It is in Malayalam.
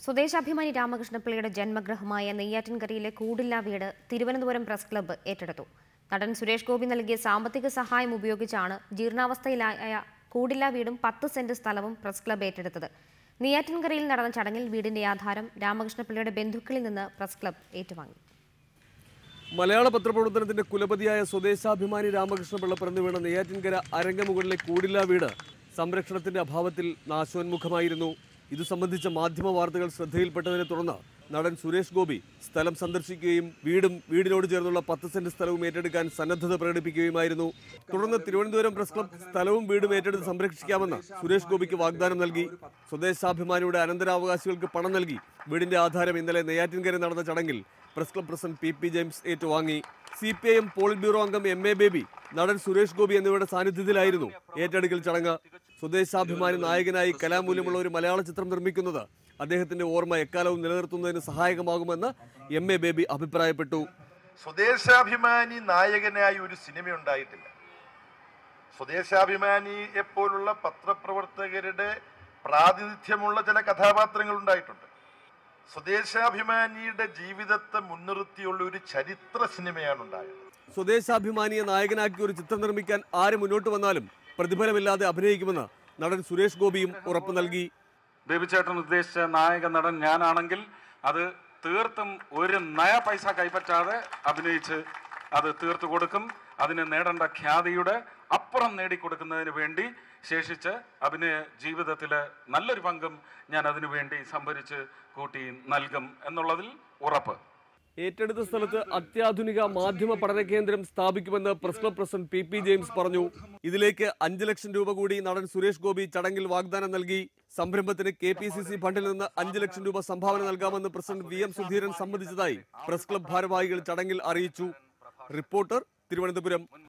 സ്വദേശാഭിമാനി രാമകൃഷ്ണപിള്ളയുടെ ജന്മഗൃഹമായ നെയ്യാറ്റിൻകരയിലെ കൂടില്ല വീട് തിരുവനന്തപുരം പ്രസ് ക്ലബ്ബ് ഏറ്റെടുത്തു നടൻ സുരേഷ് ഗോപി നൽകിയ സാമ്പത്തിക സഹായം ഉപയോഗിച്ചാണ് ജീർണാവസ്ഥയിലായ കൂടില്ല വീടും പത്ത് സെന്റ് സ്ഥലവും പ്രസ് ക്ലബ്ബ് ഏറ്റെടുത്തത് നെയ്യാറ്റിൻകരയിൽ നടന്ന ചടങ്ങിൽ വീടിന്റെ ആധാരം രാമകൃഷ്ണപിള്ളയുടെ ബന്ധുക്കളിൽ നിന്ന് പ്രസ് ക്ലബ്ബ് ഏറ്റുവാങ്ങി മലയാള പത്രപ്രവർത്തനത്തിന്റെ കുലപതിയായ സ്വദേശാഭിമാനി രാമകൃഷ്ണപിള്ള പിറന്നു വീണ നെയ്യാറ്റിൻകര അരങ്ങമുകളിലെ കൂടില്ല വീട് സംരക്ഷണത്തിന്റെ അഭാവത്തിൽ നാശോന്മുഖമായിരുന്നു ഇതു സംബന്ധിച്ച മാധ്യമ വാർത്തകൾ ശ്രദ്ധയിൽപ്പെട്ടതിനെ തുടർന്ന് നടൻ സുരേഷ് ഗോപി സ്ഥലം സന്ദർശിക്കുകയും വീടും വീടിനോട് ചേർന്നുള്ള പത്ത് സെന്റ് സ്ഥലവും ഏറ്റെടുക്കാൻ സന്നദ്ധത പ്രകടിപ്പിക്കുകയുമായിരുന്നു തുടർന്ന് തിരുവനന്തപുരം പ്രസ് ക്ലബ് സ്ഥലവും വീടും ഏറ്റെടുത്ത് സംരക്ഷിക്കാമെന്ന് സുരേഷ് ഗോപിക്ക് വാഗ്ദാനം നൽകി സ്വദേശാഭിമാനിയുടെ അനന്തരാവകാശികൾക്ക് പണം നൽകി വീടിന്റെ ആധാരം ഇന്നലെ നെയ്യാറ്റിൻകര നടന്ന ചടങ്ങിൽ press club president P P James ഏറ്റുവാങ്ങി C P I M politburo അംഗം എം എ ബേബി നടൻ സുരേഷ് ഗോപി എന്നിവരുടെ സാന്നിധ്യത്തിലായിരുന്നു ഏറ്റെടുക്കൽ ചടങ്ങ് സ്വദേശാഭിമാനി നായകനായി കലാമൂല്യമുള്ള ഒരു മലയാള ചിത്രം നിർമ്മിക്കുന്നത് അദ്ദേഹത്തിന്റെ ഓർമ്മ എക്കാലവും നിലനിർത്തുന്നതിന് സഹായകമാകുമെന്ന് എം എ ബേബി അഭിപ്രായപ്പെട്ടു സ്വദേശാഭിമാനി നായകനായി ഒരു സിനിമ ഉണ്ടായിട്ടില്ല സ്വദേശാഭിമാനിയെ പോലുള്ള പത്രപ്രവർത്തകരുടെ പ്രാതിനിധ്യമുള്ള ചില കഥാപാത്രങ്ങൾ ഉണ്ടായിട്ടുണ്ട് സ്വദേശാഭിമാനിയുടെ ജീവിതത്തെ മുൻനിർത്തിയുള്ള ഒരു ചരിത്ര സിനിമയാണ് ഉണ്ടായത് സ്വദേശാഭിമാനിയെ നായകനാക്കി ഒരു ചിത്രം നിർമ്മിക്കാൻ ആര് മുന്നോട്ട് വന്നാലും പ്രതിഫലമില്ലാതെ അഭിനയിക്കുമെന്ന് നടൻ സുരേഷ് ഗോപിയും ഉറപ്പു നൽകി ബേബിച്ചേട്ടൻ ഉദ്ദേശിച്ച നായക നടൻ ഞാനാണെങ്കിൽ അത് തീർത്തും ഒരു നയ പൈസ കൈപ്പറ്റാതെ അഭിനയിച്ച് അത് തീർത്തു കൊടുക്കും അതിന് നേടേണ്ട ഖ്യാതിയുടെ അപ്പുറം നേടിക്കൊടുക്കുന്നതിന് വേണ്ടി ശേഷിച്ച് അഭിനയ ജീവിതത്തിലെ നല്ലൊരു പങ്കും ഞാൻ അതിനു വേണ്ടി സംഭരിച്ച് കൂട്ടി നൽകും എന്നുള്ളതിൽ ഉറപ്പ് ഏറ്റെടുത്ത സ്ഥലത്ത് അത്യാധുനിക മാധ്യമ പഠന കേന്ദ്രം സ്ഥാപിക്കുമെന്ന് press club president P P James പറഞ്ഞു ഇതിലേക്ക് അഞ്ച് ലക്ഷം രൂപ കൂടി നടൻ സുരേഷ് ഗോപി ചടങ്ങിൽ വാഗ്ദാനം നൽകി സംരംഭത്തിന് കെ പി സി സി ഫണ്ടിൽ നിന്ന് അഞ്ച് ലക്ഷം രൂപ സംഭാവന നൽകാമെന്ന് പ്രസിഡന്റ് വി എം സുധീരൻ സമ്മതിച്ചതായി പ്രസ് ക്ലബ് ഭാരവാഹികൾ ചടങ്ങിൽ അറിയിച്ചു റിപ്പോർട്ടർ തിരുവനന്തപുരം